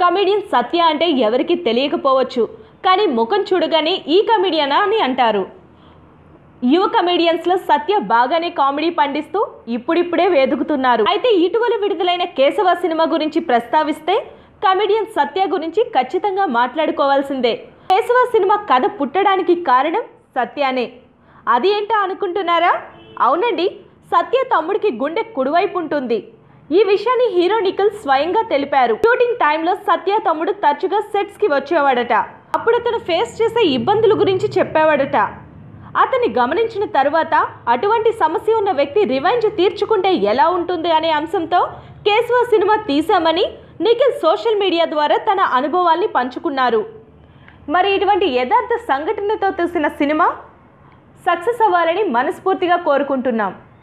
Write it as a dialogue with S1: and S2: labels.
S1: comedian సత్య అంటే ఎవరికి తెలియకపోవచ్చు కానీ ముఖం చూడగానే ఈ కమెడియనా అని అంటారు యువ కమెడియన్స్లో సత్య బాగానే కామెడీ పండిస్తూ ఇప్పుడిప్పుడే వేదుకుతున్నారు అయితే ఇటీవల విడుదలైన కేశవ సినిమా గురించి ప్రస్తావిస్తే కమెడియన్ సత్య గురించి ఖచ్చితంగా మాట్లాడుకోవాల్సిందే కేశవ సినిమా కథ పుట్టడానికి కారణం సత్యానే అది ఏంటో అనుకుంటున్నారా అవునండి సత్య తమ్ముడికి గుండె కుడివైపు ఉంటుంది ఈ విషయాన్ని హీరో నిఖిల్ స్వయంగా తెలిపారు షూటింగ్ టైంలో సత్య తమ్ముడు తరచుగా సెట్స్ కి వచ్చేవాడట అప్పుడు అతను ఫేస్ చేసే ఇబ్బందుల గురించి చెప్పేవాడట అతన్ని గమనించిన తరువాత అటువంటి సమస్య ఉన్న వ్యక్తి రివెంజ్ తీర్చుకుంటే ఎలా ఉంటుంది అనే అంశంతో కేశవ సినిమా తీశామని నిఖిల్ సోషల్ మీడియా ద్వారా తన అనుభవాల్ని పంచుకున్నారు మరి ఇటువంటి యథార్థ సంఘటనతో తీసిన సినిమా సక్సెస్ అవ్వాలని మనస్ఫూర్తిగా కోరుకుంటున్నాం